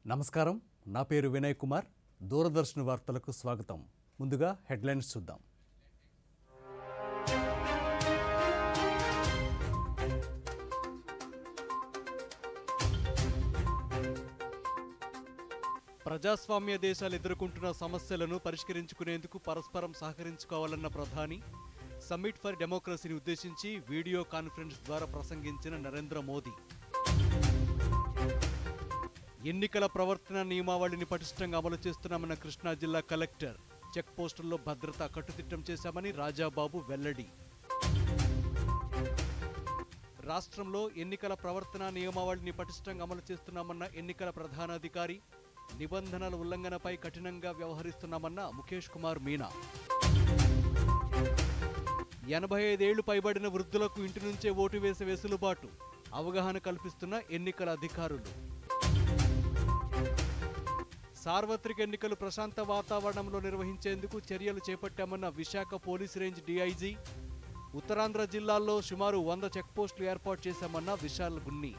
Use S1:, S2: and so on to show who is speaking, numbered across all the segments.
S1: నమస్కారం నా పేరు వినయ్ కుమార్ దూరదర్శన్ వార్తలకు స్వాగతం ముందుగా హెడ్లైన్స్ చూద్దాం ప్రజాస్వామ్య దేశాలు ఎదుర్కొంటున్న సమస్యలను పరిష్కరించుకునేందుకు పరస్పరం సహకరించుకోవాలన్న ప్రధాని సమ్మిట్ ఫర్ డెమోక్రసీని ఉద్దేశించి వీడియో కాన్ఫరెన్స్ ద్వారా ప్రసంగించిన నరేంద్ర మోదీ ఎన్నికల ప్రవర్తన నియమావళిని పటిష్టంగా అమలు చేస్తున్నామన్న కృష్ణా జిల్లా కలెక్టర్ చెక్ పోస్టుల్లో భద్రత కట్టుదిట్టం చేశామని రాజాబాబు వెల్లడి రాష్ట్రంలో ఎన్నికల ప్రవర్తన నియమావళిని పటిష్టంగా అమలు చేస్తున్నామన్న ఎన్నికల ప్రధానాధికారి నిబంధనల ఉల్లంఘనపై కఠినంగా వ్యవహరిస్తున్నామన్న ముఖేష్ కుమార్ మీనా ఎనభై ఐదేళ్లు పైబడిన వృద్ధులకు ఇంటి నుంచే ఓటు వేసే వెసులుబాటు అవగాహన కల్పిస్తున్న ఎన్నికల అధికారులు సార్వత్రిక ఎన్నికలు ప్రశాంత వాతావరణంలో నిర్వహించేందుకు చర్యలు చేపట్టామన్న Visakha police range DIG Uttarandhra జిల్లాల్లో సుమారు వంద చెక్పోస్టులు ఏర్పాటు చేశామన్న విశాల్ గున్ని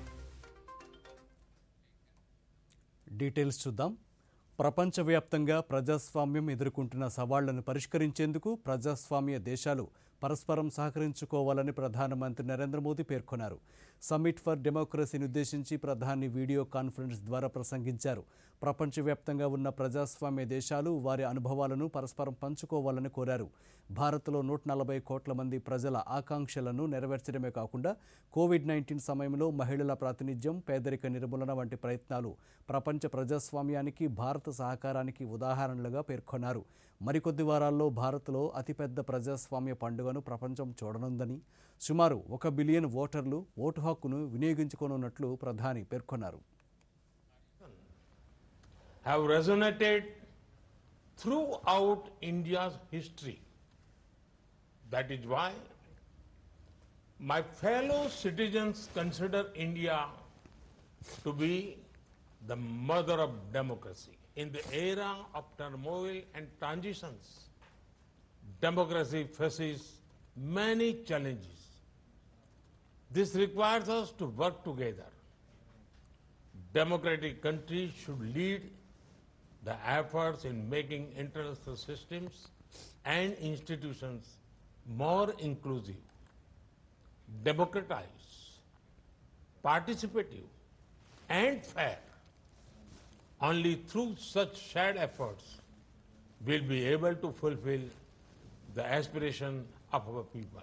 S1: డీటెయిల్స్ చూద్దాం ప్రపంచవ్యాప్తంగా ప్రజాస్వామ్యం ఎదుర్కొంటున్న సవాళ్లను పరిష్కరించేందుకు ప్రజాస్వామ్య దేశాలు పరస్పరం సహకరించుకోవాలని ప్రధానమంత్రి నరేంద్ర మోదీ పేర్కొన్నారు సమ్మిట్ ఫర్ డెమోక్రసీని ఉద్దేశించి ప్రధాని వీడియో కాన్ఫరెన్స్ ద్వారా ప్రసంగించారు ప్రపంచవ్యాప్తంగా ఉన్న ప్రజాస్వామ్య దేశాలు వారి అనుభవాలను పరస్పరం పంచుకోవాలని కోరారు భారత్లో నూట నలభై కోట్ల మంది ప్రజల ఆకాంక్షలను నెరవేర్చడమే కాకుండా కోవిడ్ నైన్టీన్ సమయంలో మహిళల ప్రాతినిధ్యం పేదరిక నిర్మూలన వంటి ప్రయత్నాలు ప్రపంచ ప్రజాస్వామ్యానికి భారత సహకారానికి ఉదాహరణలుగా పేర్కొన్నారు మరికొద్ది వారాల్లో భారత్లో అతిపెద్ద ప్రజాస్వామ్య పండుగను ప్రపంచం చూడనుందని సుమారు ఒక బిలియన్ ఓటర్లు ఓటు హక్కును వినియోగించుకోనున్నట్లు ప్రధాని పేర్కొన్నారు
S2: have resonated throughout India's history. That is why my fellow citizens consider India to be the mother of democracy. In the era of turmoil and transitions, democracy faces many challenges. This requires us to work together. Democratic countries should lead the efforts in making international systems and institutions more inclusive, democratized, participative, and fair. Only through such shared efforts will be able to fulfill the aspiration of our people.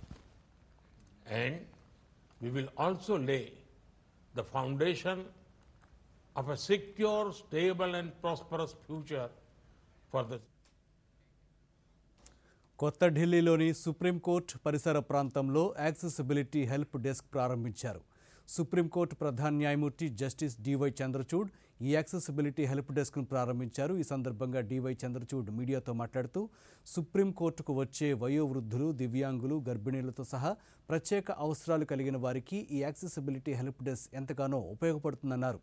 S2: And we will also lay the foundation of a secure, stable, and prosperous future for the
S1: కొత్త ఢిల్లీలోని supreme court పరిసర ప్రాంతంలో accessibility help desk ప్రారంభించారు supreme court ప్రధాన న్యాయమూర్తి justice DY Chandrachud ఈ accessibility help డెస్క్ను ప్రారంభించారు ఈ సందర్భంగా డివై చంద్రచూడ్ మీడియాతో మాట్లాడుతూ సుప్రీంకోర్టుకు వచ్చే వయోవృద్ధులు దివ్యాంగులు గర్భిణీలతో సహా ప్రత్యేక అవసరాలు కలిగిన వారికి ఈ యాక్సెసిబిలిటీ హెల్ప్ డెస్క్ ఎంతగానో ఉపయోగపడుతుందన్నారు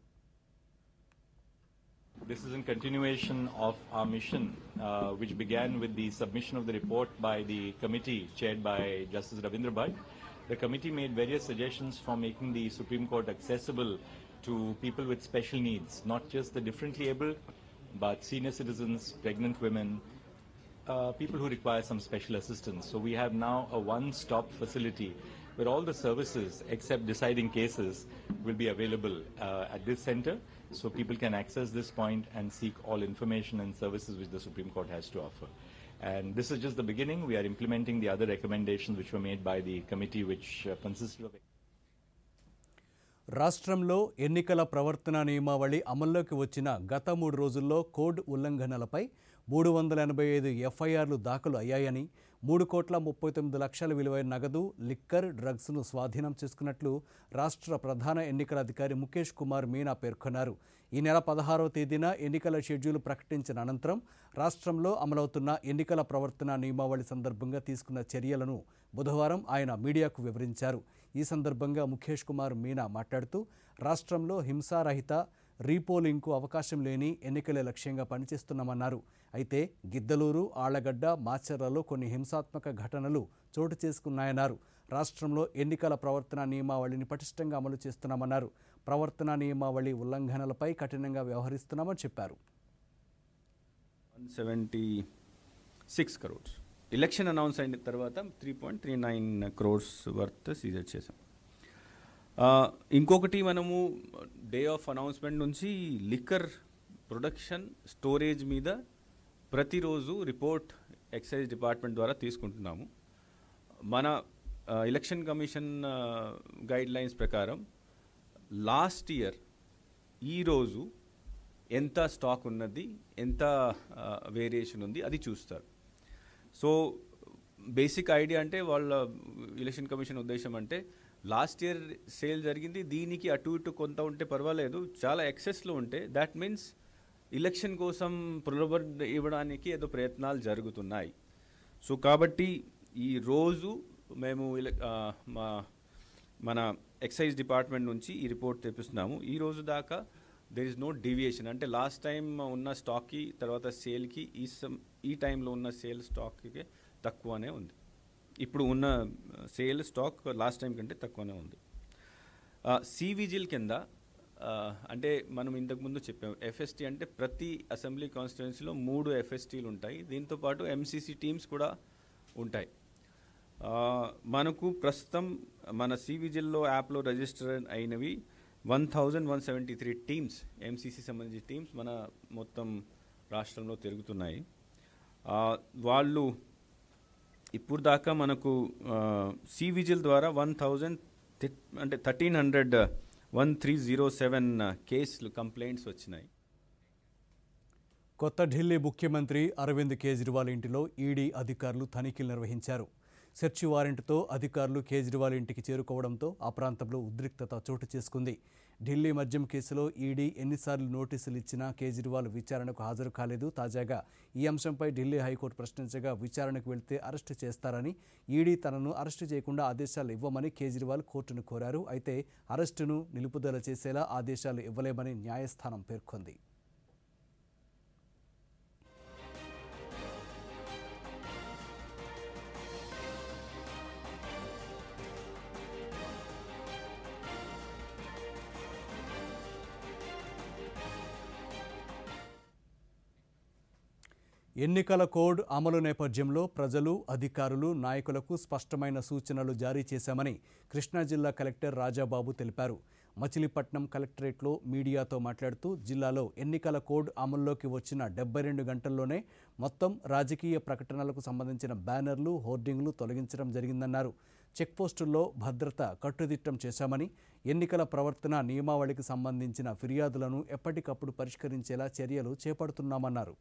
S3: This is in continuation of our mission, uh, which began with the submission of the report by the committee chaired by Justice Ravindra Bhatt. The committee made various suggestions for making the Supreme Court accessible to people with special needs, not just the differently able, but senior citizens, pregnant women, uh, people who require some special assistance. So we have now a one-stop facility where all the services except deciding cases will be available uh, at this center. So people can access this point and seek all information and services which the Supreme Court has to offer. And this is just the beginning. We are implementing the other recommendations which were made by the committee which uh, consisted of
S1: రాష్ట్రంలో ఎన్నికల ప్రవర్తన నియమావళి అమల్లోకి వచ్చిన గత మూడు రోజుల్లో code ఉల్లంఘనలపై మూడు వందల ఎనభై ఐదు ఎఫ్ఐఆర్లు దాఖలు అయ్యాయని మూడు కోట్ల ముప్పై తొమ్మిది లక్షల విలువైన నగదు లిక్కర్ డ్రగ్స్ను స్వాధీనం చేసుకున్నట్లు రాష్ట్ర ప్రధాన ఎన్నికల అధికారి ముఖేష్ కుమార్ మీనా పేర్కొన్నారు ఈ నెల పదహారవ తేదీన ఎన్నికల షెడ్యూల్ ప్రకటించిన అనంతరం రాష్ట్రంలో అమలవుతున్న ఎన్నికల ప్రవర్తన నియమావళి సందర్భంగా తీసుకున్న చర్యలను బుధవారం ఆయన మీడియాకు వివరించారు ఈ సందర్భంగా ముఖేష్ కుమార్ మీనా మాట్లాడుతూ రాష్ట్రంలో హింసారహిత రీపోలింగ్కు అవకాశం లేని ఎన్నికలే లక్ష్యంగా పనిచేస్తున్నామన్నారు అయితే గిద్దలూరు ఆళ్లగడ్డ మాచర్లలో కొన్ని హింసాత్మక ఘటనలు చోటు చేసుకున్నాయన్నారు రాష్ట్రంలో ఎన్నికల ప్రవర్తన నియమావళిని పటిష్టంగా అమలు చేస్తున్నామన్నారు ప్రవర్తన నియమావళి ఉల్లంఘనలపై కఠినంగా వ్యవహరిస్తున్నామని చెప్పారు
S4: one seventy six crores election announce అయిన తర్వాత three point three nine crores worth seizure చేసాం ఆ, ఇంకొకటి మనము డే ఆఫ్ అనౌన్స్మెంట్ నుంచి లిక్కర్ ప్రొడక్షన్ స్టోరేజ్ మీద ప్రతిరోజు రిపోర్ట్ ఎక్సైజ్ డిపార్ట్మెంట్ ద్వారా తీసుకుంటున్నాము మన ఆ, ఎలక్షన్ కమిషన్ గైడ్ లైన్స్ ప్రకారం లాస్ట్ ఇయర్ ఈరోజు ఎంత స్టాక్ ఉన్నది ఎంత వేరియేషన్ ఉంది అది చూస్తారు సో బేసిక్ ఐడియా అంటే వాళ్ళ ఎలక్షన్ కమిషన్ ఉద్దేశం అంటే లాస్ట్ ఇయర్ సేల్ జరిగింది దీనికి అటు ఇటు కొంత ఉంటే పర్వాలేదు చాలా ఎక్సెస్లో ఉంటే దాట్ మీన్స్ ఎలక్షన్ కోసం ప్రలోభ ఇవ్వడానికి ఏదో ప్రయత్నాలు జరుగుతున్నాయి సో కాబట్టి ఈ రోజు మేము ఎల- ఆ, మా మన ఎక్సైజ్ డిపార్ట్మెంట్ నుంచి ఈ రిపోర్ట్ తెప్పిస్తున్నాము ఈ రోజు దాకా దెర్ ఇస్ నో డీవియేషన్ అంటే లాస్ట్ టైం ఉన్న స్టాక్కి తర్వాత సేల్కి ఈ సమ్ ఈ టైంలో ఉన్న సేల్ స్టాక్కి తక్కువనే ఉంది ఇప్పుడు ఉన్న సేల్ స్టాక్ లాస్ట్ టైం కంటే తక్కువనే ఉంది సివిజిల్ కింద ఆ, అంటే మనం ఇంతకుముందు చెప్పాం ఎఫ్ఎస్టీ అంటే ప్రతి అసెంబ్లీ కాన్స్టిట్యున్సీలో మూడు ఎఫ్ఎస్టీలు ఉంటాయి దీంతో పాటు ఎంసీసీ టీమ్స్ కూడా ఉంటాయి ఆ, మనకు ప్రస్తుతం మన సివిజిల్లో యాప్లో రిజిస్టర్ అయినవి one thousand one seventy three teams MCC సంబంధించిన టీమ్స్ మన మొత్తం రాష్ట్రంలో తిరుగుతున్నాయి ఆ, వాళ్ళు ఇప్పుడు దాకా మనకు సివిజిల్ ద్వారా వన్ థౌజండ్ అంటే thirteen hundred one three zero seven కేసులు కంప్లైంట్స్ వచ్చినాయి
S1: కొత్త ఢిల్లీ ముఖ్యమంత్రి అరవింద్ కేజ్రీవాల్ ఇంటిలో ఈడీ అధికారులు తనిఖీలు నిర్వహించారు సెర్చ్ వారెంట్తో అధికారులు కేజ్రీవాల్ ఇంటికి చేరుకోవడంతో ఆ ప్రాంతంలో ఉద్రిక్తత చోటు చేసుకుంది ఢిల్లీ మద్యం కేసులో ఈడీ ఎన్నిసార్లు నోటీసులు ఇచ్చినా కేజ్రీవాల్ విచారణకు హాజరు కాలేదు తాజాగా ఈ అంశంపై ఢిల్లీ హైకోర్టు ప్రశ్నించగా విచారణకు వెళ్తే అరెస్టు చేస్తారని ఈడీ తనను అరెస్టు చేయకుండా ఆదేశాలు ఇవ్వమని కేజ్రీవాల్ కోర్టును కోరారు అయితే అరెస్టును నిలుపుదల చేసేలా ఆదేశాలు ఇవ్వలేమని న్యాయస్థానం పేర్కొంది ఎన్నికల కోడ్ అమలు నేపథ్యంలో ప్రజలు అధికారులు నాయకులకు స్పష్టమైన సూచనలు జారీ చేశామని కృష్ణా జిల్లా కలెక్టర్ రాజాబాబు తెలిపారు మచిలీపట్నం కలెక్టరేట్లో మీడియాతో మాట్లాడుతూ జిల్లాలో ఎన్నికల కోడ్ అమల్లోకి వచ్చిన డెబ్బై రెండు గంటల్లోనే మొత్తం రాజకీయ ప్రకటనలకు సంబంధించిన బ్యానర్లు హోర్డింగ్లు తొలగించడం జరిగిందన్నారు చెక్పోస్టుల్లో భద్రత కట్టుదిట్టం చేశామని ఎన్నికల ప్రవర్తన నియమావళికి సంబంధించిన ఫిర్యాదులను ఎప్పటికప్పుడు పరిష్కరించేలా చర్యలు చేపడుతున్నామన్నారు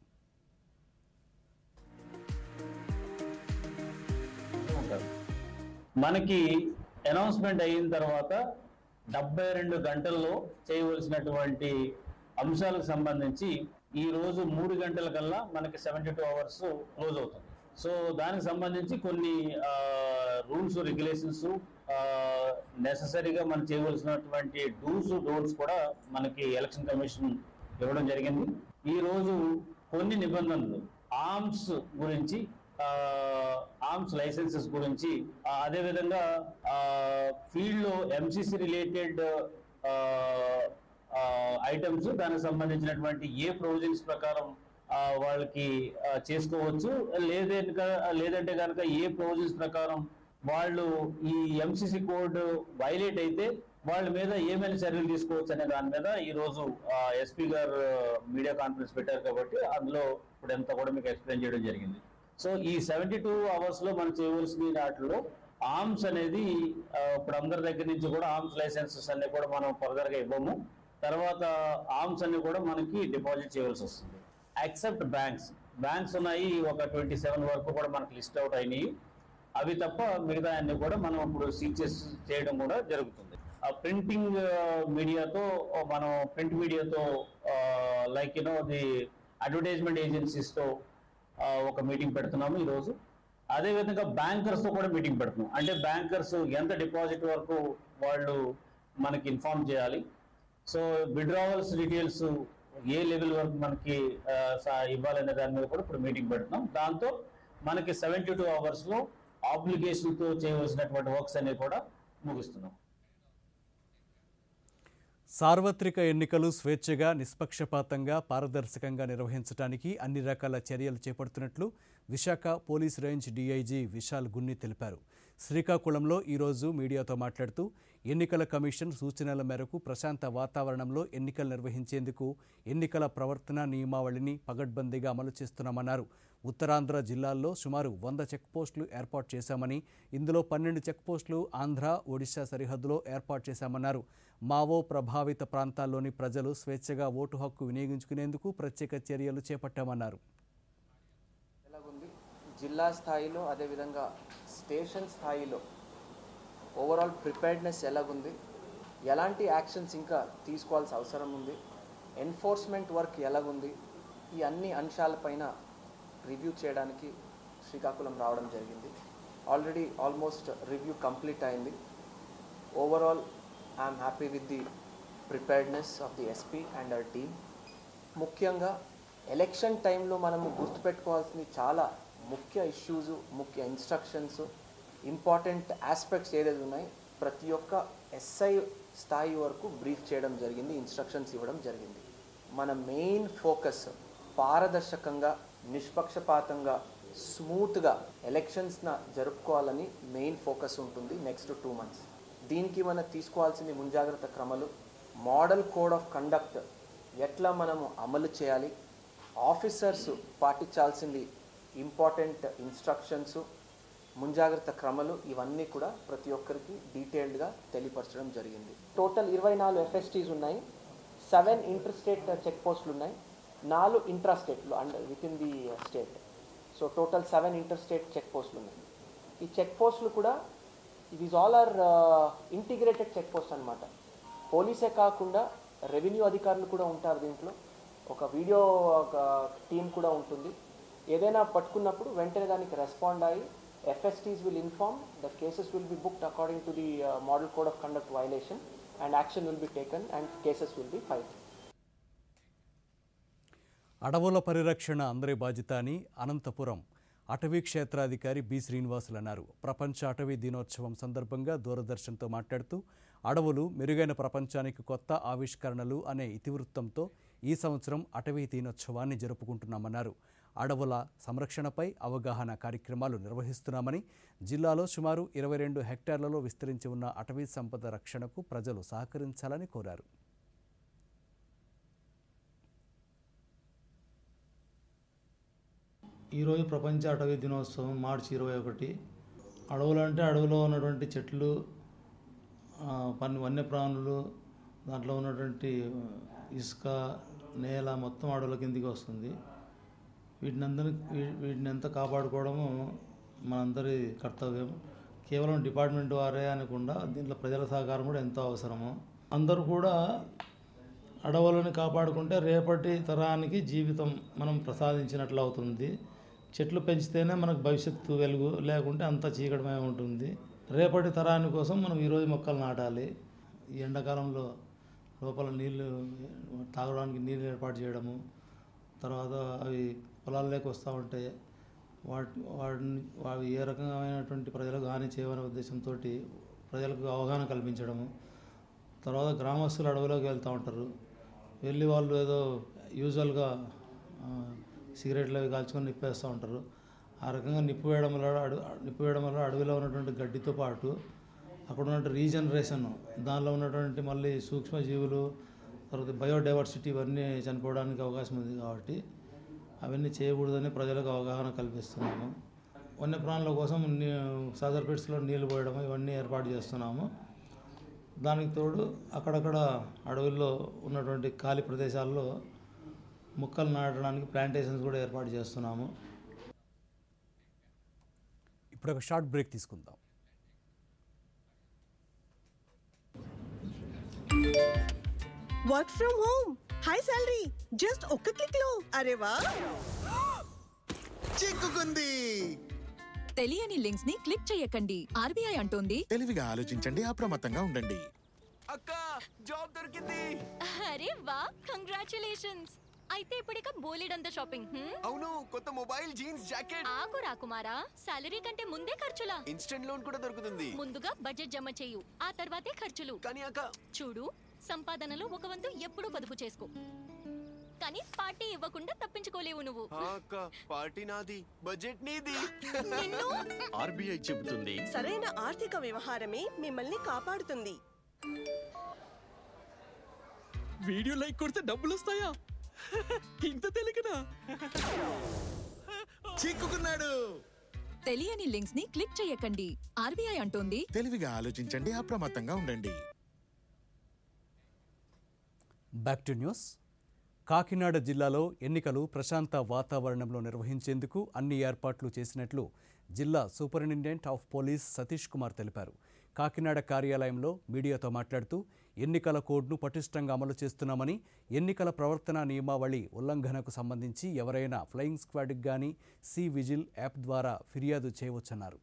S5: ఉంటారు మనకి అనౌన్స్మెంట్ అయిన తర్వాత డెబ్బై రెండు గంటల్లో చేయవలసినటువంటి అంశాలకు సంబంధించి ఈ రోజు మూడు గంటల కల్లా మనకి సెవెంటీ టూ అవర్స్ క్లోజ్ అవుతుంది సో దానికి సంబంధించి కొన్ని రూల్స్ రెగ్యులేషన్స్ నెససరీగా మనం చేయవలసినటువంటి డూస్ డోన్స్ కూడా మనకి ఎలక్షన్ కమిషన్ ఇవ్వడం జరిగింది ఈ రోజు కొన్ని నిబంధనలు ఆర్మ్స్ గురించి ఆర్మ్స్ లైసెన్సెస్ గురించి ఆ, అదేవిధంగా ఫీల్డ్ లో ఎంసీసీ రిలేటెడ్ ఐటమ్స్ దానికి సంబంధించినటువంటి ఏ ప్రొవిజన్స్ ప్రకారం ఆ, వాళ్ళకి ఆ, చేసుకోవచ్చు లేదంటే లేదంటే కనుక ఏ ప్రొవిజన్స్ ప్రకారం వాళ్ళు ఈ ఎంసీసీ కోడ్ వైలేట్ అయితే వాళ్ళ మీద ఏమైనా చర్యలు తీసుకోవచ్చు అనే దాని మీద ఈ రోజు ఎస్పీ గారు మీడియా కాన్ఫరెన్స్ పెట్టారు కాబట్టి అందులో ఇప్పుడు ఎంత కూడా మీకు ఎక్స్ప్లెయిన్ చేయడం జరిగింది సో ఈ సెవెంటీ టూ అవర్స్ లో మనం చేయవలసిన వాటిలో ఆర్మ్స్ అనేది ఆ, ఇప్పుడు అందరి దగ్గర నుంచి కూడా ఆర్మ్స్ లైసెన్సెస్ అన్ని కూడా మనం ఫర్దర్ గా ఇవ్వము తర్వాత ఆర్మ్స్ అన్ని కూడా మనకి డిపాజిట్ చేయవలసి వస్తుంది ఎక్సెప్ట్ బ్యాంక్స్ బ్యాంక్స్ ఉన్నాయి ఒక ట్వంటీ సెవెన్ వరకు కూడా మనకి లిస్ట్ అవుట్ అయినాయి అవి తప్ప మిగతా అన్ని కూడా మనం ఇప్పుడు సీచెస్ చేయడం కూడా జరుగుతుంది ఆ ప్రింటింగ్ మీడియాతో మనం ప్రింట్ మీడియాతో లైక్ యూనో ది అడ్వర్టైజ్మెంట్ ఏజెన్సీస్తో ఒక మీటింగ్ పెడుతున్నాము ఈరోజు అదే విధంగా బ్యాంకర్స్ తో కూడా మీటింగ్ పెడుతున్నాం అంటే బ్యాంకర్స్ ఎంత డిపాజిట్ వరకు వాళ్ళు మనకి ఇన్ఫార్మ్ చేయాలి సో విడ్రావల్స్ డీటెయిల్స్ ఏ లెవెల్ వరకు మనకి ఆ, సా- ఇవ్వాలనే దాని మీద కూడా ఇప్పుడు మీటింగ్ పెడుతున్నాం దాంతో మనకి సెవెంటీ టూ అవర్స్ లో ఆబ్లిగేషన్ తో చేయవలసినటువంటి వర్క్స్ అనేవి కూడా ముగిస్తున్నాం
S1: సార్వత్రిక ఎన్నికలు స్వేచ్ఛగా నిష్పక్షపాతంగా పారదర్శకంగా నిర్వహించడానికి అన్ని రకాల చర్యలు చేపడుతున్నట్లు Visakha police range DIG Vishal Gunni తెలిపారు శ్రీకాకుళంలో ఈరోజు మీడియాతో మాట్లాడుతూ ఎన్నికల కమిషన్ సూచనల మేరకు ప్రశాంత వాతావరణంలో ఎన్నికలు నిర్వహించేందుకు ఎన్నికల ప్రవర్తన నియమావళిని పగడ్బందీగా అమలు చేస్తున్నామన్నారు ఉత్తరాంధ్ర జిల్లాల్లో సుమారు వంద చెక్పోస్టులు ఏర్పాటు చేశామని ఇందులో పన్నెండు చెక్పోస్టులు ఆంధ్ర ఒడిశా సరిహద్దులో ఏర్పాటు చేశామన్నారు మావో ప్రభావిత ప్రాంతాల్లోని ప్రజలు స్వేచ్ఛగా ఓటు హక్కు వినియోగించుకునేందుకు ప్రత్యేక చర్యలు చేపట్టామన్నారు
S6: ఎలాగుంది జిల్లా స్థాయిలో అదేవిధంగా స్టేషన్ స్థాయిలో ఓవరాల్ ప్రిపేర్డ్నెస్ ఎలాగుంది ఎలాంటి యాక్షన్స్ ఇంకా తీసుకోవాల్సిన అవసరం ఉంది ఎన్ఫోర్స్మెంట్ వర్క్ ఎలాగుంది ఈ అన్ని అంశాలపైన రివ్యూ చేయడానికి శ్రీకాకుళం రావడం జరిగింది ఆల్రెడీ ఆల్మోస్ట్ రివ్యూ కంప్లీట్ అయింది overall I'm happy with the preparedness of the SP and our team ముఖ్యంగా ఎలక్షన్ టైంలో మనము గుర్తుపెట్టుకోవాల్సిన చాలా ముఖ్య ఇష్యూస్ ముఖ్య ఇన్స్ట్రక్షన్స్ ఇంపార్టెంట్ ఆస్పెక్ట్స్ ఏదైతే ఉన్నాయి ప్రతి ఒక్క ఎస్ఐ స్థాయి వరకు బ్రీఫ్ చేయడం జరిగింది ఇన్స్ట్రక్షన్స్ ఇవ్వడం జరిగింది మన మెయిన్ ఫోకస్ పారదర్శకంగా నిష్పక్షపాతంగా స్మూత్గా ఎలక్షన్స్న జరుపుకోవాలని మెయిన్ ఫోకస్ ఉంటుంది నెక్స్ట్ టూ మంత్స్ దీనికి మనం తీసుకోవాల్సిన ముంజాగ్రత్త క్రమాలు మోడల్ కోడ్ ఆఫ్ కండక్ట్ ఎట్లా మనము అమలు చేయాలి ఆఫీసర్స్ పాటించాల్సింది ఇంపార్టెంట్ ఇన్స్ట్రక్షన్స్ ముంజాగ్రత్త క్రమాలు ఇవన్నీ కూడా ప్రతి ఒక్కరికి డీటెయిల్డ్గా తెలియపరచడం జరిగింది టోటల్ ఇరవై నాలుగు ఎఫ్ఎస్టీస్ ఉన్నాయి సెవెన్ ఇంటర్ స్టేట్ చెక్ పోస్టులు ఉన్నాయి నాలుగు ఇంట్రా స్టేట్లు under with in the state so total seven inter state check పోస్టులు ఉన్నాయి ఈ చెక్ పోస్టులు కూడా it is all are integrated check post అనమాట పోలీసే కాకుండా రెవెన్యూ అధికారులు కూడా ఉంటారు దీంట్లో ఒక వీడియో ఒక టీం కూడా ఉంటుంది ఏదైనా పట్టుకున్నప్పుడు వెంటనే దానికి రెస్పాండ్ అయ్యి FSTs will inform the cases will be booked according to the model code of conduct violation and action will be taken and cases will be filed
S1: అడవుల పరిరక్షణ అందరి బాధ్యత అని అనంతపురం అటవీ క్షేత్రాధికారి బి శ్రీనివాసులు అన్నారు ప్రపంచ అటవీ దినోత్సవం సందర్భంగా దూరదర్శన్తో మాట్లాడుతూ అడవులు మెరుగైన ప్రపంచానికి కొత్త ఆవిష్కరణలు అనే ఇతివృత్తంతో ఈ సంవత్సరం అటవీ దినోత్సవాన్ని జరుపుకుంటున్నామన్నారు అడవుల సంరక్షణపై అవగాహన కార్యక్రమాలు నిర్వహిస్తున్నామని జిల్లాలో సుమారు ఇరవై రెండు హెక్టార్లలో విస్తరించి ఉన్న అటవీ సంపద రక్షణకు ప్రజలు సహకరించాలని కోరారు
S7: ఈరోజు ప్రపంచ అటవీ దినోత్సవం మార్చి ఇరవై ఒకటి అడవులు అంటే అడవిలో ఉన్నటువంటి చెట్లు ఆ, పన్ని వన్యప్రాణులు దాంట్లో ఉన్నటువంటి ఇసుక నేల మొత్తం అడవుల కిందికి వస్తుంది వీటిని అందరి వీటిని ఎంత కాపాడుకోవడము మనందరి కర్తవ్యం కేవలం డిపార్ట్మెంట్ వారే అనకుండా దీంట్లో ప్రజల సహకారం కూడా ఎంతో అవసరము అందరూ కూడా అడవులను కాపాడుకుంటే రేపటి తరానికి జీవితం మనం ప్రసాదించినట్లు అవుతుంది చెట్లు పెంచితేనే మనకు భవిష్యత్తు వెలుగు లేకుంటే అంతా చీకటమే ఉంటుంది రేపటి తరాని కోసం మనం ఈరోజు మొక్కలు నాటాలి ఈ ఎండాకాలంలో లోపల నీళ్ళు తాగడానికి నీళ్ళు ఏర్పాటు చేయడము తర్వాత అవి పొలాల్లోకి వస్తూ ఉంటే వాటి వాటిని అవి ఏ రకమైనటువంటి ప్రజలకు హాని చేయమనే ఉద్దేశంతో ప్రజలకు అవగాహన కల్పించడము తర్వాత గ్రామస్తులు అడవిలోకి వెళ్తూ ఉంటారు వెళ్ళి వాళ్ళు ఏదో యూజువల్గా ఆ, సిగరెట్లు అవి కాల్చుకొని నిప్పేస్తూ ఉంటారు ఆ రకంగా నిప్పు వేయడం వల్ల అడవి నిప్పు వేయడం వల్ల అడవిలో ఉన్నటువంటి గడ్డితో పాటు అక్కడ ఉన్నటువంటి రీజనరేషన్ దానిలో ఉన్నటువంటి మళ్ళీ సూక్ష్మజీవులు తర్వాత బయోడైవర్సిటీ ఇవన్నీ చనిపోవడానికి అవకాశం ఉంది కాబట్టి అవన్నీ చేయకూడదని ప్రజలకు అవగాహన కల్పిస్తున్నాము వన్యప్రాణుల కోసం నీ సాదర్ పిట్స్లో నీళ్లు పోయడం ఇవన్నీ ఏర్పాటు చేస్తున్నాము దానికి తోడు అక్కడక్కడ అడవుల్లో ఉన్నటువంటి ఖాళీ ప్రదేశాల్లో మొక్కలు నాటడానికి ప్లాంటేషన్స్ కూడా ఏర్పాటు చేస్తున్నాము
S1: ఇప్పుడు ఒక షార్ట్ బ్రేక్ తీసుకుందాం
S8: work from home high salary just ఒక్క క్లిక్ లో అరే వా
S9: చిక్కుకుంది
S10: తెలియని లింక్స్ ని క్లిక్ చేయకండి ఆర్బీఐ అంటోంది
S9: తెలివిగా ఆలోచించండి అప్రమత్తంగా ఉండండి
S11: అక్క జాబ్ దొరికింది
S10: అరే వా కంగ్రాచులేషన్స్
S11: అయితే ఇప్పుడిక బోలెడంత షాపింగ్ హ్మ్?
S12: అవును కొత్త మొబైల్ జీన్స్ జాకెట్
S11: ఆగు రాకుమారా సాలరీ కంటే ముందే ఖర్చులా
S12: ఇన్స్టెంట్ లోన్ కూడా దొరుకుతుంది
S11: ముందుగా బడ్జెట్ జమ చేయు ఆ తర్వాతే ఖర్చులు
S12: కానీ అక్క
S11: చూడు సంపాదనలో ఒక వంతు ఎప్పుడూ పొదుపు చేసుకో కానీ పార్టీ ఇవ్వకుండా తప్పించుకోలేవు నువ్వు
S12: ఆ అక్క పార్టీ నాది బడ్జెట్ నీది
S11: నిన్ను
S12: ఆర్బీఐ చెబుతుంది
S8: సరైన ఆర్థిక వ్యవహారమే మిమ్మల్ని కాపాడుతుంది
S13: వీడియో లైక్ కొడితే డబ్బులు వస్తాయా ఇంత తెలియకనా
S9: చిక్కుకున్నాడు
S10: తెలియని లింక్స్ ని క్లిక్ చేయకండి ఆర్బీఐ అంటోంది
S9: తెలివిగా ఆలోచించండి అప్రమత్తంగా ఉండండి
S1: బ్యాక్ టు న్యూస్ కాకినాడ జిల్లాలో ఎన్నికలు ప్రశాంత వాతావరణంలో నిర్వహించేందుకు అన్ని ఏర్పాట్లు చేసినట్లు జిల్లా superintendent of police Satish Kumar తెలిపారు కాకినాడ కార్యాలయంలో మీడియాతో మాట్లాడుతూ ఎన్నికల కోడ్ను పటిష్టంగా అమలు చేస్తున్నామని ఎన్నికల ప్రవర్తన నియమావళి ఉల్లంఘనకు సంబంధించి ఎవరైనా ఫ్లయింగ్ స్క్వాడ్కి కానీ సి విజిల్ యాప్ ద్వారా ఫిర్యాదు చేయవచ్చన్నారు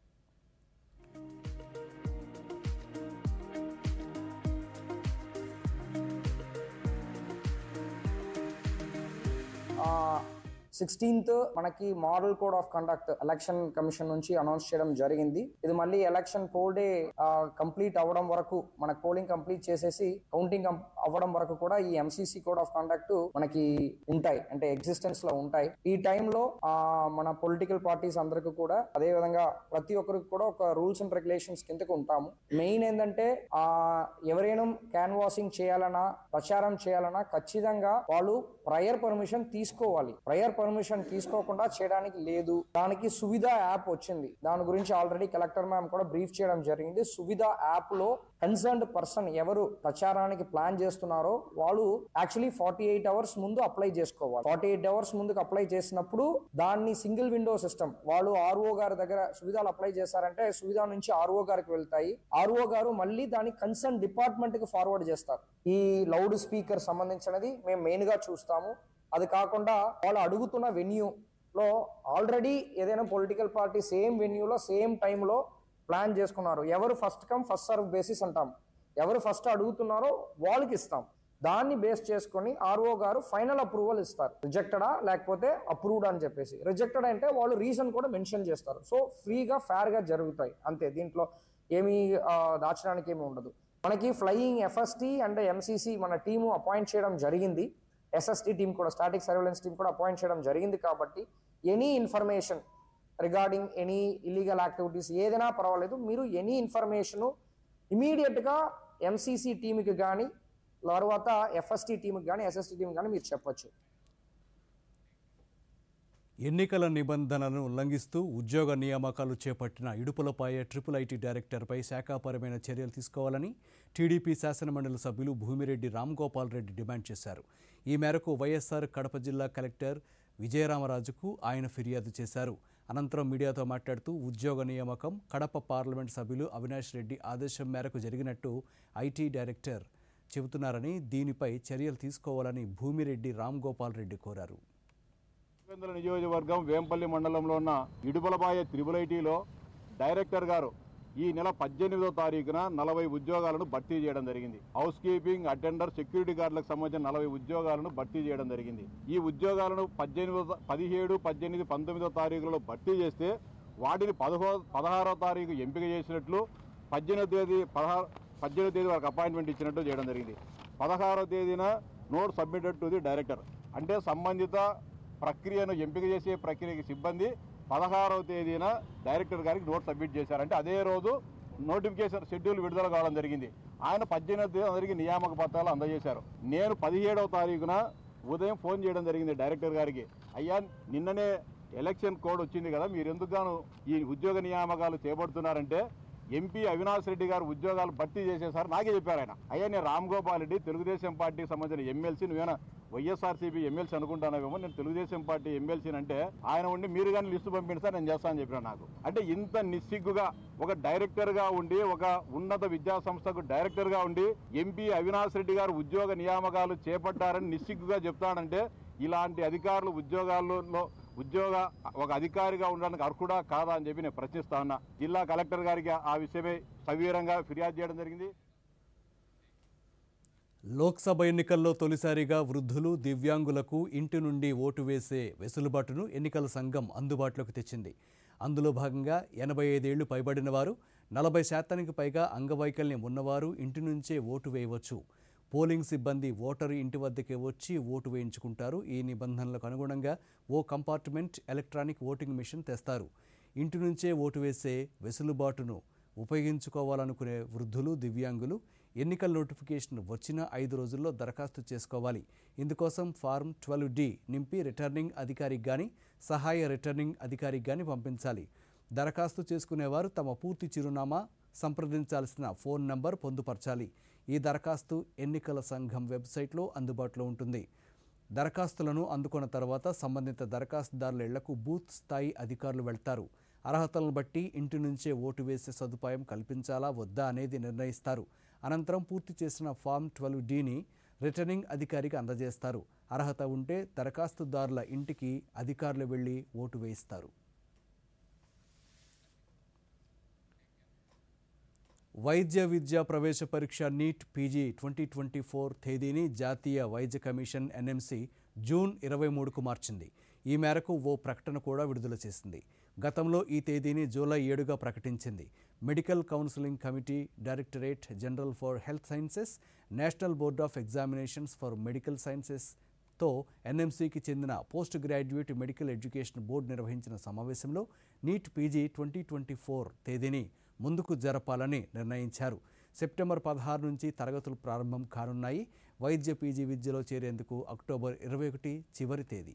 S14: సిక్స్టీన్త్ మనకి model code of conduct election commission నుంచి అనౌన్స్ చేయడం జరిగింది ఇది మళ్ళీ ఎలక్షన్ పోల్ డే కంప్లీట్ అవ్వడం వరకు మనకి పోలింగ్ కంప్లీట్ చేసేసి కౌంటింగ్ అవ్వడం వరకు కూడా ఈ ఎంసీసీ కోడ్ ఆఫ్ కండక్ట్ మనకి ఉంటాయి అంటే ఎగ్జిస్టెన్స్ లో ఉంటాయి ఈ టైంలో మన పొలిటికల్ పార్టీస్ అందరికీ కూడా అదే విధంగా ప్రతి ఒక్కరికి కూడా ఒక రూల్స్ అండ్ రెగ్యులేషన్స్ కిందకి ఉంటాము మెయిన్ ఏంటంటే ఆ ఎవరైనా క్యాన్వాసింగ్ చేయాలన్నా ప్రచారం చేయాలన్నా ఖచ్చితంగా వాళ్ళు ప్రయర్ పర్మిషన్ తీసుకోవాలి ప్రయర్ పర్మిషన్ తీసుకోకుండా చేయడానికి లేదు దానికి సువిధ యాప్ వచ్చింది దాని గురించి ఆల్రెడీ కలెక్టర్ మ్యామ్ కూడా బ్రీఫ్ చేయడం జరిగింది సువిధ యాప్ లో కన్సర్న్డ్ పర్సన్ ఎవరు ప్రచారానికి ప్లాన్ చేస్తున్నారో వాళ్ళు యాక్చువల్లీ ఫార్టీ ఎయిట్ అవర్స్ ముందు అప్లై చేసుకోవాలి ఫార్టీ ఎయిట్ అవర్స్ ముందుకు అప్లై చేసినప్పుడు దాన్ని సింగిల్ విండో సిస్టమ్ వాళ్ళు ఆర్ఓ గారి దగ్గర సువిధాలు అప్లై చేశారంటే సువిధ నుంచి ఆర్ఓ గారికి వెళ్తాయి ఆర్ఓ గారు మళ్ళీ దాన్ని కన్సర్న్ డిపార్ట్మెంట్ కి ఫార్వర్డ్ చేస్తారు ఈ లౌడ్ స్పీకర్ సంబంధించినది మేము మెయిన్ గా చూస్తాము అది కాకుండా వాళ్ళు అడుగుతున్న వెన్యూ లో ఆల్రెడీ ఏదైనా పొలిటికల్ పార్టీ సేమ్ వెన్యూలో సేమ్ టైంలో ప్లాన్ చేసుకున్నారు ఎవరు first come first serve basis అంటాం ఎవరు ఫస్ట్ అడుగుతున్నారో వాళ్ళకి ఇస్తాం దాన్ని బేస్ చేసుకొని ఆర్ఓ గారు ఫైనల్ అప్రూవల్ ఇస్తారు రిజెక్టడా లేకపోతే అప్రూవ్డ్ అని చెప్పేసి రిజెక్టెడ్ అంటే వాళ్ళు రీజన్ కూడా మెన్షన్ చేస్తారు సో ఫ్రీగా ఫేర్గా జరుగుతాయి అంతే దీంట్లో ఏమీ ఆ, దాచడానికి ఏమీ ఉండదు మనకి ఫ్లయింగ్ ఎఫ్ఎస్టీ అండ్ ఎంసీసీ మన టీము అపాయింట్ చేయడం జరిగింది ఎస్ఎస్టీ టీం కూడా స్టాటిక్ సర్వేలెన్స్ టీం కూడా అపాయింట్ చేయడం జరిగింది కాబట్టి any information regarding any illegal activities ఏదైనా పర్వాలేదు మీరు ఎనీ ఇన్ఫర్మేషను ఇమీడియట్గా ఎంసీసీ టీంకి కానీ తర్వాత ఎఫ్ఎస్టీ టీంకి కానీ ఎస్ఎస్టీ టీంకి కానీ మీరు చెప్పొచ్చు
S1: ఎన్నికల నిబంధనలను ఉల్లంఘిస్తూ ఉద్యోగ నియామకాలు చేపట్టిన ఇడుపులపాయ ట్రిపుల్ ఐటీ డైరెక్టర్పై శాఖాపరమైన చర్యలు తీసుకోవాలని టీడీపీ శాసనమండలి సభ్యులు భూమిరెడ్డి రామ్ గోపాల్ రెడ్డి డిమాండ్ చేశారు ఈ మేరకు వైఎస్ఆర్ కడప జిల్లా కలెక్టర్ విజయరామరాజుకు ఆయన ఫిర్యాదు చేశారు అనంతరం మీడియాతో మాట్లాడుతూ ఉద్యోగ నియామకం కడప పార్లమెంట్ సభ్యులు అవినాష్ రెడ్డి ఆదేశం మేరకు జరిగినట్టు ఐటీ డైరెక్టర్ చెబుతున్నారని దీనిపై చర్యలు తీసుకోవాలని భూమిరెడ్డి రామ్ గోపాల్ రెడ్డి కోరారు
S15: పులివెందుల నియోజకవర్గం వేంపల్లి మండలంలో ఉన్న ఇడుపులపాయ త్రిబుల్ ఐటీలో డైరెక్టర్ గారు ఈ నెల పద్దెనిమిదో తారీఖున నలభై ఉద్యోగాలను భర్తీ చేయడం జరిగింది హౌస్ కీపింగ్ అటెండర్ సెక్యూరిటీ గార్డులకు సంబంధించిన నలభై ఉద్యోగాలను భర్తీ చేయడం జరిగింది ఈ ఉద్యోగాలను పద్దెనిమిదో పదిహేడు పద్దెనిమిది పంతొమ్మిదో తారీఖులలో భర్తీ చేస్తే వాటిని పదహో పదహారో తారీఖు ఎంపిక చేసినట్లు పద్దెనిమిదో తేదీ పదహారు పద్దెనిమిదో తేదీ వరకు అపాయింట్మెంట్ ఇచ్చినట్టు చేయడం జరిగింది పదహారో తేదీన note submitted to the director అంటే సంబంధిత ప్రక్రియను ఎంపిక చేసే ప్రక్రియకి సిబ్బంది పదహారవ తేదీన డైరెక్టర్ గారికి నోట్ సబ్మిట్ చేశారంటే అదే రోజు నోటిఫికేషన్ షెడ్యూల్ విడుదల కావడం జరిగింది ఆయన పద్దెనిమిది తేదీ అందరికీ నియామక పత్రాలు అందజేశారు నేను పదిహేడవ తారీఖున ఉదయం ఫోన్ చేయడం జరిగింది డైరెక్టర్ గారికి అయ్యా నిన్ననే ఎలక్షన్ కోడ్ వచ్చింది కదా మీరు ఎందుకు గాను ఈ ఉద్యోగ నియామకాలు చేపడుతున్నారంటే ఎంపీ అవినాష్ రెడ్డి గారు ఉద్యోగాలు భర్తీ చేసేసారు నాకే చెప్పారు ఆయన అయ్యా నేను రామ్ గోపాల్ రెడ్డి తెలుగుదేశం పార్టీకి సంబంధించిన ఎమ్మెల్సీ నువ్వేనా వైఎస్ఆర్సీపీ ఎమ్మెల్సీ అనుకుంటానేమో నేను తెలుగుదేశం పార్టీ ఎమ్మెల్సీ అంటే ఆయన ఉండి మీరు కానీ లిస్టు పంపించి సార్ నేను చేస్తానని చెప్పిన నాకు అంటే ఇంత నిస్సిగ్గుగా ఒక డైరెక్టర్గా ఉండి ఒక ఉన్నత విద్యా సంస్థకు డైరెక్టర్గా ఉండి ఎంపీ అవినాష్ రెడ్డి గారు ఉద్యోగ నియామకాలు చేపట్టారని నిస్సిగ్గుగా చెప్తాడంటే ఇలాంటి అధికారులు ఉద్యోగాల్లో ఉద్యోగ ఒక అధికారిగా ఉండడానికి అర్హుడా కాదా అని చెప్పి నేను ప్రశ్నిస్తా ఉన్నా జిల్లా కలెక్టర్ గారికి ఆ విషయమై సవీరంగా ఫిర్యాదు చేయడం జరిగింది
S1: లోక్సభ ఎన్నికల్లో తొలిసారిగా వృద్ధులు దివ్యాంగులకు ఇంటి నుండి ఓటు వేసే వెసులుబాటును ఎన్నికల సంఘం అందుబాటులోకి తెచ్చింది అందులో భాగంగా ఎనభై ఐదేళ్లు పైబడిన వారు నలభై శాతానికి పైగా అంగవైకల్యం ఉన్నవారు ఇంటి నుంచే ఓటు వేయవచ్చు పోలింగ్ సిబ్బంది ఓటరు ఇంటి వద్దకే వచ్చి ఓటు వేయించుకుంటారు ఈ నిబంధనలకు అనుగుణంగా ఓ కంపార్ట్మెంట్ ఎలక్ట్రానిక్ ఓటింగ్ మిషన్ తెస్తారు ఇంటి నుంచే ఓటు వేసే వెసులుబాటును ఉపయోగించుకోవాలనుకునే వృద్ధులు దివ్యాంగులు ఎన్నికల నోటిఫికేషన్ వచ్చిన ఐదు రోజుల్లో దరఖాస్తు చేసుకోవాలి ఇందుకోసం ఫారం ట్వెల్వ్ డి నింపి రిటర్నింగ్ అధికారికి కానీ సహాయ రిటర్నింగ్ అధికారికి కానీ పంపించాలి దరఖాస్తు చేసుకునేవారు తమ పూర్తి చిరునామా సంప్రదించాల్సిన ఫోన్ నంబర్ పొందుపరచాలి ఈ దరఖాస్తు ఎన్నికల సంఘం వెబ్సైట్లో అందుబాటులో ఉంటుంది దరఖాస్తులను అందుకున్న తర్వాత సంబంధిత దరఖాస్తుదారుల ఇళ్లకు బూత్ స్థాయి అధికారులు వెళ్తారు అర్హతలను బట్టి ఇంటి నుంచే ఓటు వేసే సదుపాయం కల్పించాలా వద్దా అనేది నిర్ణయిస్తారు అనంతరం పూర్తి చేసిన ఫామ్ ట్వెల్వ్ డిని రిటర్నింగ్ అధికారికి అందజేస్తారు అర్హత ఉంటే దరఖాస్తుదారుల ఇంటికి అధికారులు వెళ్లి ఓటు వేయిస్తారు వైద్య విద్యా ప్రవేశ పరీక్ష NEET PG twenty twenty four తేదీని జాతీయ వైద్య కమిషన్ ఎన్ఎంసి జూన్ ఇరవై మూడుకు మార్చింది ఈ మేరకు ఓ ప్రకటన కూడా విడుదల చేసింది గతంలో ఈ తేదీని జూలై ఏడుగా ప్రకటించింది medical counselling committee directorate general for health sciences national board of examinations for medical sciences తో ఎన్ఎంసీకి చెందిన post graduate medical education board నిర్వహించిన సమావేశంలో NEET PG twenty twenty four తేదీని ముందుకు జరపాలని నిర్ణయించారు సెప్టెంబర్ పదహారు నుంచి తరగతులు ప్రారంభం కానున్నాయి వైద్య పీజీ విద్యలో చేరేందుకు అక్టోబర్ ఇరవై ఒకటి చివరి తేదీ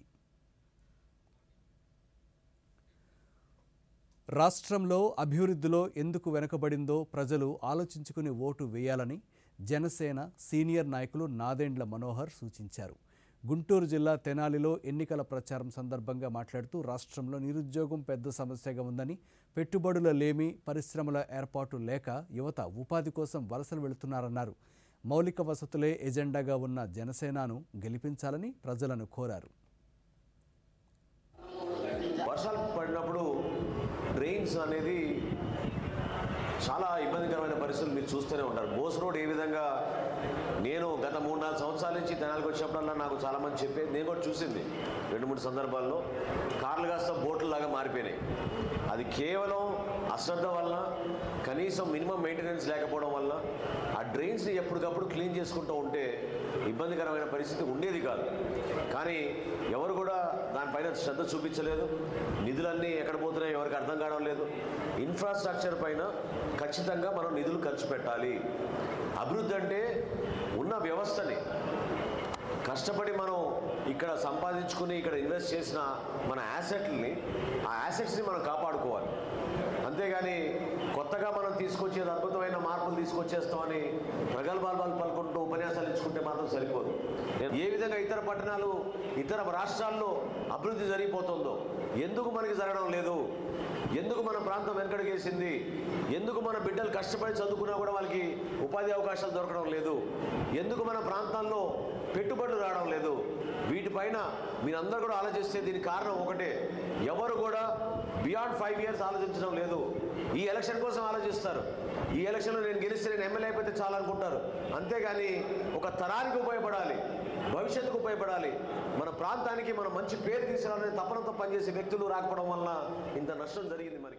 S1: రాష్ట్రంలో అభివృద్ధిలో ఎందుకు వెనుకబడిందో ప్రజలు ఆలోచించుకుని ఓటు వేయాలని జనసేన సీనియర్ నాయకులు నాదెండ్ల మనోహర్ సూచించారు గుంటూరు జిల్లా తెనాలిలో ఎన్నికల ప్రచారం సందర్భంగా మాట్లాడుతూ రాష్ట్రంలో నిరుద్యోగం పెద్ద సమస్యగా ఉందని పెట్టుబడుల లేమి పరిశ్రమల ఏర్పాటు లేక యువత ఉపాధి కోసం వలసలు వెళుతున్నారన్నారు మౌలిక వసతులే ఎజెండాగా ఉన్న జనసేనను గెలిపించాలని ప్రజలను కోరారు
S16: వర్షాలు పడినప్పుడు డ్రైన్స్ అనేది చాలా ఇబ్బందికరమైన పరిస్థితులు మీరు చూస్తూనే ఉంటారు బోస్ రోడ్ ఏ విధంగా నేను గత మూడు నాలుగు సంవత్సరాల నుంచి తెనాలికి వచ్చినప్పుడల్లా నాకు చాలామంది చెప్పేది నేను కూడా చూసింది రెండు మూడు సందర్భాల్లో కార్లు కాస్త బోట్ల లాగా మారిపోయినాయి అది కేవలం అశ్రద్ధ వల్ల కనీసం మినిమం మెయింటెనెన్స్ లేకపోవడం వల్ల ఆ డ్రైన్స్ని ఎప్పటికప్పుడు క్లీన్ చేసుకుంటూ ఉంటే ఇబ్బందికరమైన పరిస్థితి ఉండేది కాదు కానీ ఎవరు కూడా దానిపైన శ్రద్ధ చూపించలేదు నిధులన్నీ ఎక్కడ పోతున్నాయో ఎవరికి అర్థం కావడం లేదు ఇన్ఫ్రాస్ట్రక్చర్ పైన ఖచ్చితంగా మనం నిధులు ఖర్చు పెట్టాలి అభివృద్ధి అంటే ఉన్న వ్యవస్థని కష్టపడి మనం ఇక్కడ సంపాదించుకుని ఇక్కడ ఇన్వెస్ట్ చేసిన మన యాసెట్ని ఆ యాసెట్స్ని మనం కాపాడుకోవాలి అంతేగాని కొత్తగా మనం తీసుకొచ్చేది అద్భుతమైన మార్పులు తీసుకొచ్చేస్తామని ప్రగల్భాలు పలుకుంటూ ఉపన్యాసాలు ఇచ్చుకుంటే మాత్రం సరిపోదు నేను ఏ విధంగా ఇతర పట్టణాలు ఇతర రాష్ట్రాల్లో అభివృద్ధి జరిగిపోతుందో ఎందుకు మనకి జరగడం లేదు ఎందుకు మన ప్రాంతం వెనకడిగేసింది ఎందుకు మన బిడ్డలు కష్టపడి చదువుకున్నా కూడా వాళ్ళకి ఉపాధి అవకాశాలు దొరకడం లేదు ఎందుకు మన ప్రాంతాల్లో పెట్టుబడులు రావడం లేదు వీటిపైన మీరందరూ కూడా ఆలోచిస్తే దీనికి కారణం ఒకటే ఎవరు కూడా బియాండ్ ఫైవ్ ఇయర్స్ ఆలోచించడం లేదు ఈ ఎలక్షన్ కోసం ఆలోచిస్తారు ఈ ఎలక్షన్లో నేను గెలిస్తే నేను ఎమ్మెల్యే అయిపోతే చాలా అనుకుంటారు అంతేగాని ఒక తరానికి ఉపయోగపడాలి భవిష్యత్తుకు ఉపయోగపడాలి మన ప్రాంతానికి మన మంచి పేరు తీసుకురావాలని తపనతో పనిచేసే వ్యక్తులు రాకపోవడం వల్ల ఇంత నష్టం జరిగింది మనకి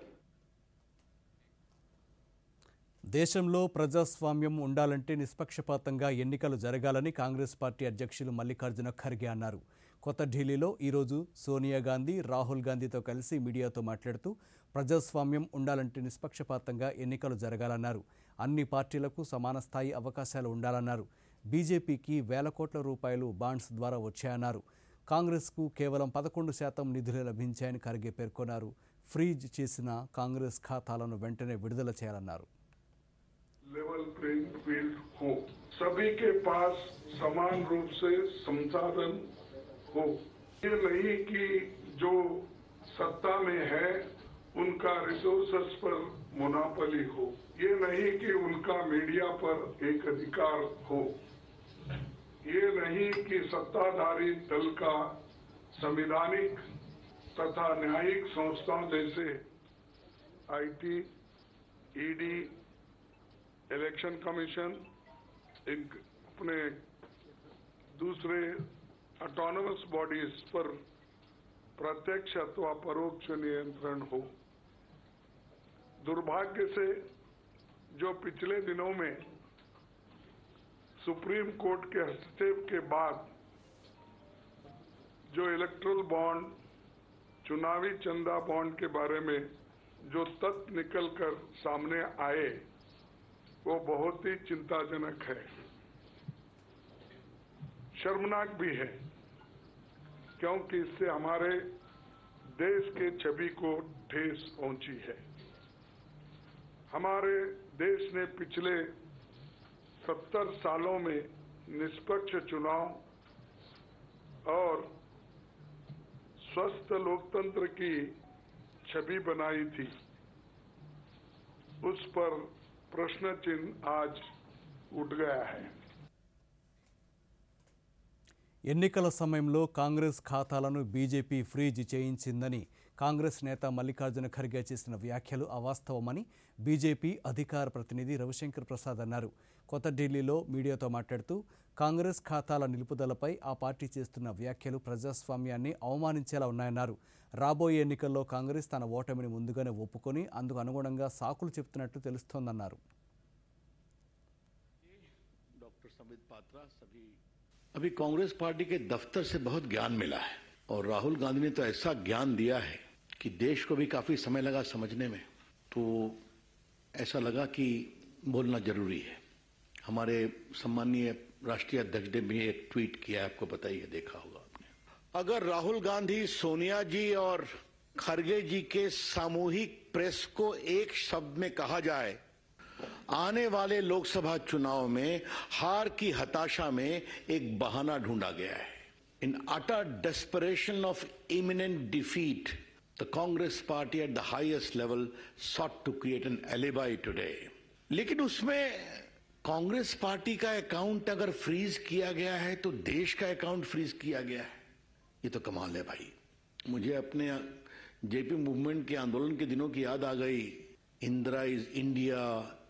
S1: దేశంలో ప్రజాస్వామ్యం ఉండాలంటే నిష్పక్షపాతంగా ఎన్నికలు జరగాలని కాంగ్రెస్ పార్టీ అధ్యక్షులు మల్లికార్జున ఖర్గే అన్నారు కొత్త ఢిల్లీలో ఈరోజు సోనియా గాంధీ రాహుల్ గాంధీతో కలిసి మీడియాతో మాట్లాడుతూ ప్రజాస్వామ్యం ఉండాలంటే నిష్పక్షపాతంగా ఎన్నికలు జరగాలన్నారు అన్ని పార్టీలకు సమాన స్థాయి అవకాశాలు ఉండాలన్నారు బీజేపీకి వేల కోట్ల రూపాయలు బాండ్స్ ద్వారా వచ్చాయన్నారు కాంగ్రెస్కు కేవలం పదకొండు శాతం నిధులు లభించాయని ఖర్గే పేర్కొన్నారు ఫ్రీజ్ చేసిన కాంగ్రెస్ ఖాతాలను వెంటనే విడుదల చేయాలన్నారు
S17: लेवल प्लेइंग फील्ड हो सभी के पास समान रूप से संसाधन हो ये नहीं कि जो सत्ता में है उनका रिसोर्सेस पर मोनापली हो ये नहीं कि उनका मीडिया पर एक अधिकार हो ये नहीं कि सत्ताधारी दल का संवैधानिक तथा न्यायिक संस्थाओं जैसे आईटी ईडी इलेक्शन कमीशन अपने दूसरे ऑटोनमस बॉडीज पर प्रत्यक्ष अथवा परोक्ष नियंत्रण हो दुर्भाग्य से जो पिछले दिनों में सुप्रीम कोर्ट के हस्तक्षेप के बाद जो इलेक्ट्रल बॉन्ड चुनावी चंदा बॉन्ड के बारे में जो तथ्य निकल कर सामने आए वो बहुत ही चिंताजनक है शर्मनाक भी है क्योंकि इससे हमारे देश के छवि को ठेस पहुंची है हमारे देश ने पिछले सत्तर सालों में निष्पक्ष चुनाव और स्वस्थ लोकतंत्र की छवि बनाई थी उस पर प्रश्न चिन्ह आज उठ गया है
S1: ఎన్నికల సమయంలో కాంగ్రెస్ ఖాతాలను బీజేపీ ఫ్రీజ్ చేయించిందని కాంగ్రెస్ నేత మల్లికార్జున ఖర్గే చేసిన వ్యాఖ్యలు అవాస్తవమని బీజేపీ అధికార ప్రతినిధి రవిశంకర్ ప్రసాద్ అన్నారు కొత్త ఢిల్లీలో మీడియాతో మాట్లాడుతూ కాంగ్రెస్ ఖాతాల నిలుపుదలపై ఆ పార్టీ చేస్తున్న వ్యాఖ్యలు ప్రజాస్వామ్యాన్ని అవమానించేలా ఉన్నాయన్నారు రాబోయే ఎన్నికల్లో కాంగ్రెస్ తన ఓటమిని ముందుగానే ఒప్పుకొని అందుకు అనుగుణంగా సాకులు చెప్తున్నట్లు తెలుస్తోందన్నారు
S18: डॉक्टर संबित पात्रा सभी अभी कांग्रेस पार्टी के दफ्तर से बहुत ज्ञान मिला है और राहुल गांधी ने तो ऐसा ज्ञान दिया है कि देश को भी काफी समय लगा समझने में तो ऐसा लगा कि बोलना जरूरी है हमारे सम्मानीय राष्ट्रीय अध्यक्ष ने भी एक ट्वीट किया है आपको पता ही है देखा होगा आपने अगर राहुल गांधी सोनिया जी और खरगे जी के सामूहिक प्रेस को एक शब्द में कहा जाए आने वाले लोकसभा चुनाव में हार की हताशा में एक बहाना ढूंढा गया है इन अटर desperation of imminent defeat the congress party at the highest level sought to create an alibi today लेकिन उसमें कांग्रेस पार्टी का अकाउंट अगर फ्रीज किया गया है तो देश का अकाउंट फ्रीज किया गया है ये तो कमाल है भाई मुझे अपने जेपी मूवमेंट के आंदोलन के दिनों की याद आ गई Indira is India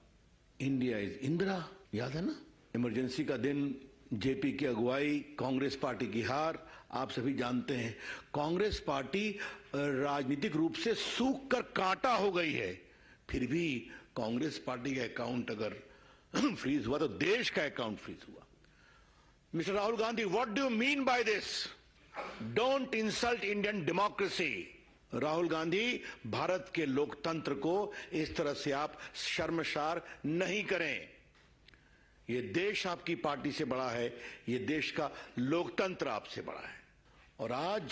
S18: India is Indira याद है ना इमरजेंसी का दिन जेपी की अगुवाई कांग्रेस पार्टी की हार आप सभी जानते हैं कांग्रेस पार्टी अ, राजनीतिक रूप से सूख कर कांटा हो गई है फिर भी कांग्रेस पार्टी का अकाउंट अगर फ्रीज हुआ तो देश का अकाउंट फ्रीज हुआ mister Rahul Gandhi what do you mean by this don't insult Indian democracy Rahul Gandhi Bharat के लोकतंत्र को इस तरह से आप शर्मसार नहीं करें ये देश आपकी पार्टी से बड़ा है ये देश का लोकतंत्र आपसे बड़ा है और आज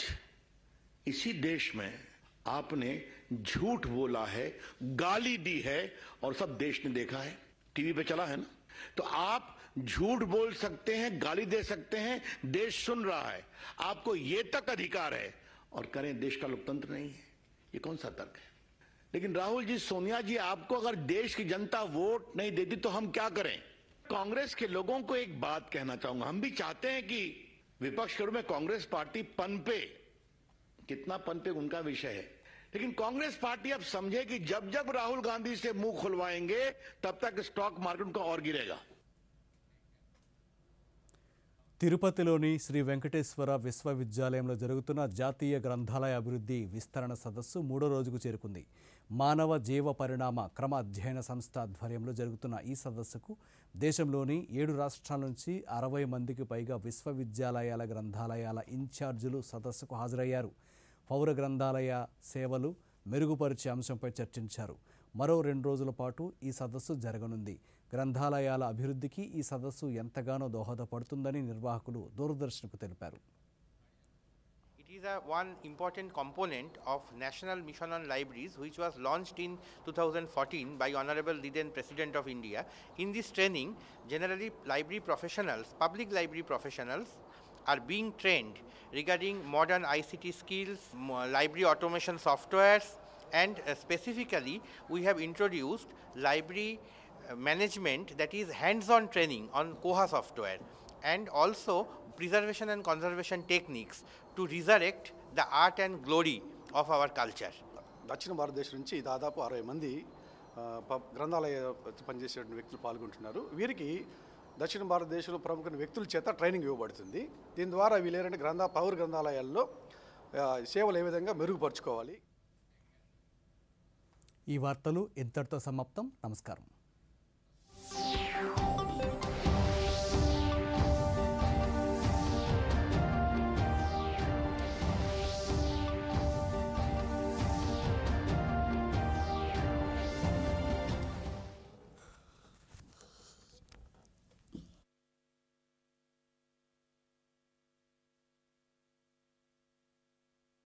S18: इसी देश में आपने झूठ बोला है गाली दी है और सब देश ने देखा है टीवी पे चला है ना तो आप झूठ बोल सकते हैं गाली दे सकते हैं देश सुन रहा है आपको ये तक अधिकार है और करें देश का लोकतंत्र नहीं है ये कौन सा तर्क है लेकिन राहुल जी सोनिया जी आपको अगर देश की जनता वोट नहीं देती तो हम क्या करें कांग्रेस के लोगों को एक बात कहना चाहूंगा हम भी चाहते हैं कि विपक्ष के रूप में कांग्रेस पार्टी पनपे कितना पनपे उनका विषय है लेकिन कांग्रेस पार्टी अब समझे कि जब जब राहुल गांधी से मुंह खुलवाएंगे तब तक स्टॉक मार्केट उनका और गिरेगा
S1: తిరుపతిలోని శ్రీ వెంకటేశ్వర విశ్వవిద్యాలయంలో జరుగుతున్న జాతీయ గ్రంథాలయ అభివృద్ధి విస్తరణ సదస్సు మూడో రోజుకు చేరుకుంది మానవ జీవ పరిణామ క్రమ అధ్యయన సంస్థ ఆధ్వర్యంలో జరుగుతున్న ఈ సదస్సుకు దేశంలోని ఏడు రాష్ట్రాల నుంచి అరవై మందికి పైగా విశ్వవిద్యాలయాల గ్రంథాలయాల ఇన్ఛార్జీలు సదస్సుకు హాజరయ్యారు పౌర గ్రంథాలయ సేవలు మెరుగుపరిచే అంశంపై చర్చించారు మరో రెండు రోజుల పాటు ఈ సదస్సు జరగనుంది గ్రంథాలయాల అభివృద్ధికి ఈ సదస్సు ఎంతగానో దోహదపడుతుందని నిర్వాహకులు దూరదర్శన్కు తెలిపారు
S19: It is a one important component of National Mission on Libraries, which was launched in 2014 by Honorable the then President of India. In this training, generally library professionals, public library professionals, are being trained regarding modern ICT skills, mo- library automation softwares, and uh, specifically, we have introduced library uh, management that is hands-on training on Koha software, and also preservation and conservation techniques to resurrect the art and glory of our culture.
S20: దక్షిణ భారతదేశం నుంచి దాదాపు అరవై మంది ఆ, ప- గ్రంథాలయ పనిచేసే వ్యక్తులు పాల్గొంటున్నారు వీరికి దక్షిణ భారతదేశంలో ప్రముఖ వ్యక్తుల చేత ట్రైనింగ్ ఇవ్వబడుతుంది దీని ద్వారా వీళ్ళేంటంటే గ్రంథ పౌర గ్రంథాలయాల్లో ఆ, సేవలు ఏ విధంగా మెరుగుపరుచుకోవాలి
S1: ఈ వార్తలు ఇంతటితో సమాప్తం నమస్కారం